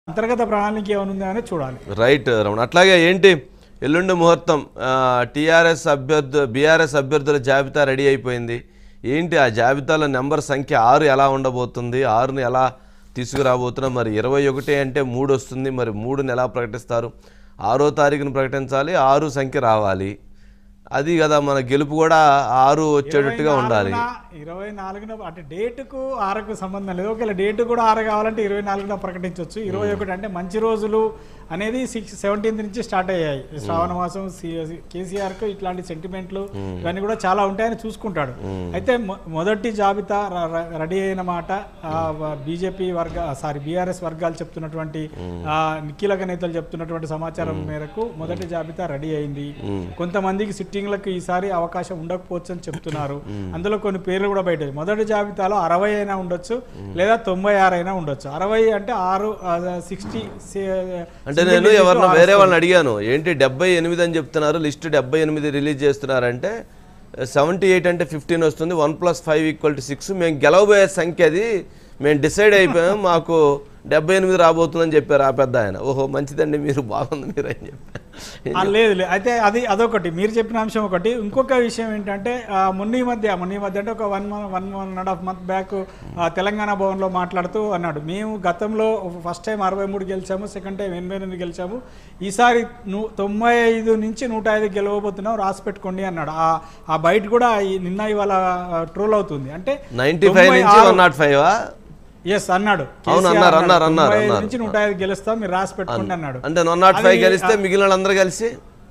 అంతర్గత ప్రణాళిక ఏమైనా ఉందా అనేది చూడాలి రైట్ రమణ అట్లాగే ఏంటి ఎల్లుండి ముహూర్తం టీఆర్ఎస్ అభ్యర్థు బీఆర్ఎస్ అభ్యర్థుల జాబితా రెడీ అయిపోయింది ఏంటి ఆ జాబితాలో నెంబర్ సంఖ్య ఆరు ఎలా ఉండబోతుంది ఆరుని ఎలా తీసుకురాబోతున్నాం మరి ఇరవై ఒకటి అంటే మూడు వస్తుంది మరి మూడుని ఎలా ప్రకటిస్తారు ఆరో తారీఖున ప్రకటించాలి ఆరు సంఖ్య రావాలి అది కదా మన గెలుపు కూడా ఆరు వచ్చేటట్టుగా ఉండాలి ఇరవై నాలుగున అంటే డేటుకు ఆరుకు సంబంధం లేదు ఒకవేళ డేటు కూడా ఆరు కావాలంటే ఇరవై నాలుగున ప్రకటించవచ్చు ఇరవై ఒకటి అంటే మంచి రోజులు అనేది సిక్స్ సెవెంటీన్త్ నుంచి స్టార్ట్ అయ్యాయి శ్రావణ మాసం కేసీఆర్ కు ఇట్లాంటి సెంటిమెంట్లు ఇవన్నీ కూడా చాలా ఉంటాయని చూసుకుంటాడు అయితే మొ- మొదటి జాబితా ర- ర- రెడీ అయిన మాట బీజేపీ వర్గ సారీ బీఆర్ఎస్ వర్గాలు చెప్తున్నటువంటి ఆ, కీలక నేతలు చెప్తున్నటువంటి సమాచారం మేరకు మొదటి జాబితా రెడీ అయింది కొంతమందికి సిట్టింగ్లకు ఈసారి అవకాశం ఉండకపోవచ్చు అని చెప్తున్నారు అందులో కొన్ని పేర్లు కూడా బయట మొదటి జాబితాలో అరవై అయినా ఉండొచ్చు లేదా తొంభై ఆరు అయినా ఉండొచ్చు అరవై అంటే ఆరు సిక్స్టీ అంటే నేను ఎవరినో వేరే వాళ్ళని అడిగాను ఏంటి డెబ్బై ఎనిమిది అని చెప్తున్నారు లిస్ట్ డెబ్బై ఎనిమిది రిలీజ్ చేస్తున్నారంటే సెవెంటీ ఎయిట్ అంటే ఫిఫ్టీన్ వస్తుంది one plus five equal to six మేము గెలవబోయే సంఖ్య అది మేము డిసైడ్ అయిపోయాం మాకు డెబ్బై ఎనిమిది రాబోతుందని చెప్పారు ఆ పెద్ద ఆయన ఓహో మంచిదండి మీరు బాగుంది మీరు అని చెప్పారు ఆ, లేదు లేదు అయితే అది అదొకటి మీరు చెప్పిన అంశం ఒకటి ఇంకొక విషయం ఏంటంటే ఆ, మొన్న ఈ మధ్య మొన్న ఈ మధ్య అంటే ఒక one month one one and half month back Telangana భవన్లో మాట్లాడుతూ అన్నాడు మేము గతంలో ఫస్ట్ టైం అరవై మూడు గెలిచాము సెకండ్ టైం ఎనభై ఎనిమిది గెలిచాము ఈసారి ను తొంభై ఐదు నుంచి నూట ఐదు గెలవబోతున్నాం రాసి పెట్టుకోండి అన్నాడు ఆ ఆ బయట కూడా ఈ- నిన్న ఇవాళ ట్రోల్ అవుతుంది అంటే నైన్టీ ఫైవ్ నుంచి వన్ నాట్ ఫైవ్ ఎస్ అన్నాడు అవును, కేసీఆర్ అన్నారు, అన్నాడు. అన్నారు, తొంభై ఐదు అన్నారు. నుంచి నూట ఐదు గెలుస్తాం మీరు రాసి పెట్టుకోండి అన్నాడు అంటే వన్ నాట్ ఫైవ్ అది, గెలిస్తే మిగిలిన వాళ్ళందరూ కలిసి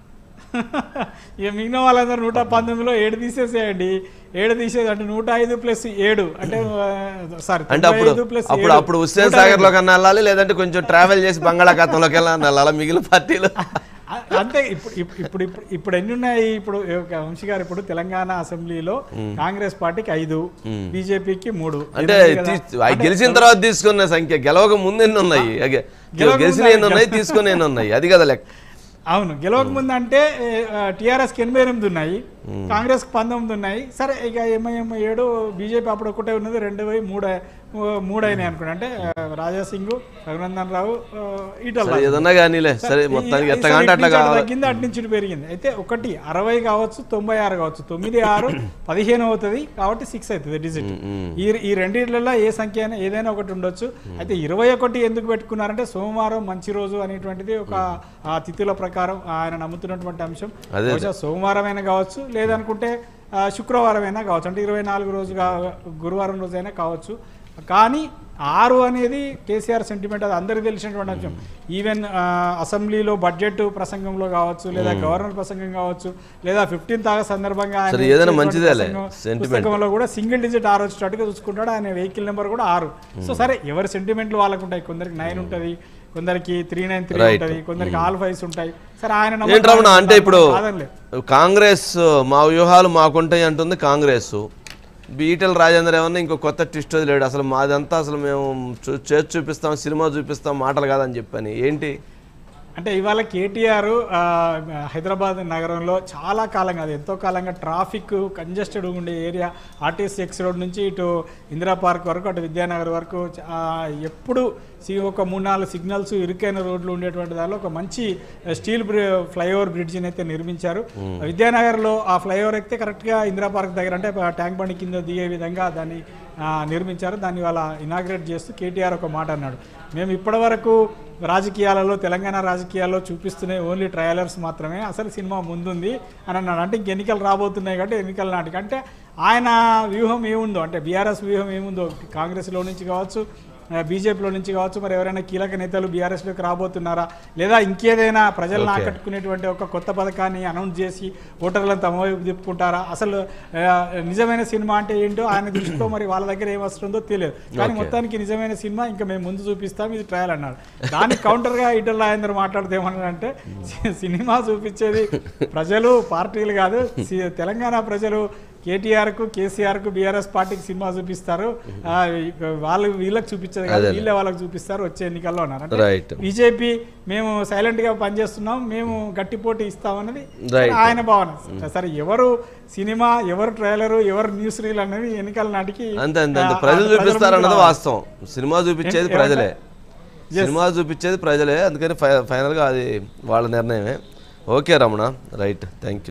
ఇక మిగిలిన వాళ్ళందరూ నూట పంతొమ్మిదిలో ఏడు తీసేసేయండి ఏడు తీసేది అంటే నూట ఐదు ప్లస్ ఏడు అంటే సారీ అంటే అప్పుడు ప్లస్ అప్పుడు అప్పుడు హుస్సేన్ సాగర్ లో కన్నా వెళ్ళాలి లేదంటే కొంచెం ట్రావెల్ చేసి బంగాళాఖాతంలోకి వెళ్ళాలి వెళ్ళాలి మిగిలిన పార్టీలు అంతే ఇప్పుడు ఇప్పుడు ఇప్పుడు ఇప్పుడు ఇప్పుడు ఎన్ని ఉన్నాయి ఇప్పుడు ఒక వంశీ గారు ఇప్పుడు తెలంగాణ అసెంబ్లీలో కాంగ్రెస్ పార్టీకి ఐదు బీజేపీకి మూడు అంటే ఎనిమిది కదా? తీ- అవి గెలిచిన తర్వాత తీసుకున్న సంఖ్య గెలవక ముందు ఎన్ని ఉన్నాయి అగే- గెలవక గెలిచిన ముందు ఎన్ని ఉన్నాయి తీసుకుని ఎన్ని ఉన్నాయి అది కదా లెక్క అవును గెలవక ముందు అంటే టీఆర్ఎస్ కి ఎనభై ఎనిమిది ఉన్నాయి కాంగ్రెస్ కి పంతొమ్మిది ఉన్నాయి సరే ఇక ఎంఐఎం ఏడు బీజేపీ అప్పుడు ఒకటే ఉన్నది రెండు పోయి మూడు మూడు అయినాయి అనుకోండి అంటే ఆ, రాజా సింగ్ రఘునందన్ రావు ఆ, ఈటల సరే ఏదన్నా కానీలే సరే మొత్తానికి ఎట్లా అంటే అట్లా కావాలి తగ్గింది అటు నుంచి ఇటు పెరిగింది అయితే ఒకటి అరవై కావచ్చు తొంభై ఆరు కావచ్చు తొమ్మిది ఆరు పదిహేను అవుతుంది కాబట్టి సిక్స్ అవుతుంది డిజిట్ ఈ ఈ రెండిట్లలో ఏ సంఖ్య అయినా ఏదైనా ఒకటి ఉండొచ్చు అయితే ఇరవై ఒకటి ఎందుకు పెట్టుకున్నారంటే సోమవారం మంచి రోజు అనేటువంటిది ఒక ఆ తిథుల ప్రకారం ఆయన నమ్ముతున్నటువంటి అంశం అదే. బహుశా సోమవారం అయినా కావచ్చు లేదనుకుంటే ఆ, శుక్రవారం అయినా కావచ్చు అంటే ఇరవై నాలుగు రోజు కా- గురువారం రోజు అయినా కావచ్చు కానీ ఆరు అనేది కేసీఆర్ సెంటిమెంట్ అది అందరికీ తెలిసినటువంటి అంశం ఈవెన్ ఆ, అసెంబ్లీలో బడ్జెట్ ప్రసంగంలో కావచ్చు లేదా గవర్నర్ ప్రసంగం కావచ్చు లేదా ఫిఫ్టీన్త్ ఆగస్ట్ సందర్భంగా ఆయన సరే, ఏదైనా ఇచ్చేటువంటి మంచిదేలే, ప్రసంగం- sentiment. పుస్తకంలో కూడా సింగిల్ డిజిట్ ఆరు వచ్చేటట్టుగా చూసుకుంటాడు ఆయన వెహికల్ నెంబర్ కూడా ఆరు సో సరే ఎవరి సెంటిమెంట్లు వాళ్ళకు ఉంటాయి కొందరికి నైన్ ఉంటుంది కొందరికి త్రీ నైన్ త్రీ Right. ఉంటుంది కొందరికి ఆల్ ఫైవ్స్ ఉంటాయి సరే ఆయన ఏంటి నమ్మకం రమణ అంటే ఇప్పుడు కాదనలేదు. కాంగ్రెస్ మా వ్యూహాలు మాకుంటాయి అంటుంది కాంగ్రెస్ బీటెల్ రాజేందర్ ఏమన్నా ఇంకో కొత్త ట్విస్ట్ వదిలేడు అసలు మాదంతా అసలు మేము చూ- చేసి చూపిస్తాం సినిమా చూపిస్తాం మాటలు కాదని చెప్పని ఏంటి అంటే ఇవాళ కేటీఆర్ ఆ, హైదరాబాద్ నగరంలో చాలా కాలంగా అది ఎంతో కాలంగా ట్రాఫిక్ కంజెస్టెడ్ ఉండే ఏరియా ఆర్టీసీ ఎక్స్ రోడ్ నుంచి ఇటు ఇందిరా పార్క్ వరకు అటు విద్యానగర్ వరకు చ- ఆ, ఎప్పుడు సి- ఒక మూడు నాలుగు సిగ్నల్స్ ఇరుకైన రోడ్లు ఉండేటువంటి దానిలో ఒక మంచి స్టీల్ బ్రి ఫ్లైఓవర్ బ్రిడ్జిని అయితే నిర్మించారు విద్యానగర్లో ఆ ఫ్లైఓవర్ ఎక్కితే కరెక్ట్గా ఇందిరా పార్క్ దగ్గర అంటే ఆ ట్యాంక్ బండి కింద దిగే విధంగా దాన్ని ఆ, నిర్మించారు దాన్ని వాళ్ళ ఇనాగ్రేట్ చేస్తూ కేటీఆర్ ఒక మాట అన్నాడు మేము ఇప్పటివరకు రాజకీయాలలో తెలంగాణ రాజకీయాల్లో చూపిస్తున్న ఓన్లీ ట్రయలర్స్ మాత్రమే అసలు సినిమా ముందుంది అని అన్నాడు అంటే ఇంక ఎన్నికలు రాబోతున్నాయి కాబట్టి ఎన్నికల నాటికి అంటే ఆయన వ్యూహం ఏముందో అంటే బీఆర్ఎస్ వ్యూహం ఏముందో కాంగ్రెస్లో నుంచి కావచ్చు ఆ, బీజేపీలో నుంచి కావచ్చు మరి ఎవరైనా కీలక నేతలు బీఆర్ఎస్లోకి రాబోతున్నారా లేదా ఇంకేదైనా ప్రజలను Okay. ఆకట్టుకునేటువంటి ఒక కొత్త పథకాన్ని అనౌన్స్ చేసి ఓటర్లను తమ వైపు తిప్పుకుంటారా అసలు ఆ, నిజమైన సినిమా అంటే ఏంటో ఆయన దృష్టిలో మరి వాళ్ళ దగ్గర ఏం వస్తుందో తెలియదు కానీ Okay. మొత్తానికి నిజమైన సినిమా ఇంకా మేము ముందు చూపిస్తాం ఇది ట్రయల్ అన్నాడు దానికి కౌంటర్గా ఈటల రాజేందర్ మాట్లాడితే ఏమన్నాడంటే సి- సినిమా చూపించేది ప్రజలు పార్టీలు కాదు సి- తెలంగాణ ప్రజలు కేటీఆర్కు కేసీఆర్కు బీఆర్ఎస్ పార్టీకి సినిమా చూపిస్తారు ఆ, వాళ్ళు వీళ్ళకి చూపించదు కాదు అదేలే. వీళ్ళే వాళ్ళకి చూపిస్తారు వచ్చే ఎన్నికల్లో అన్నారు అంటే రైట్ బీజేపీ మేము సైలెంట్ గా పనిచేస్తున్నాం మేము గట్టి పోటీ ఇస్తామన్నది Right. ఆయన భావన సరే ఎవరు సినిమా ఎవరు ట్రైలర్ ఎవరు న్యూస్ రీల్ అనేది ఎన్నికల నాటికి అంతే అంతే అంతే ఆ, ప్రజలు ఆ, ప్రజల చూపిస్తారన్నది ముందు వాస్తవం సినిమా చూపించేది ఏమంటే- ప్రజలే సినిమా చూపించేది ప్రజలే అందుకని ఫై ఫైనల్గా అది వాళ్ళ నిర్ణయమే okay Ramana right thank you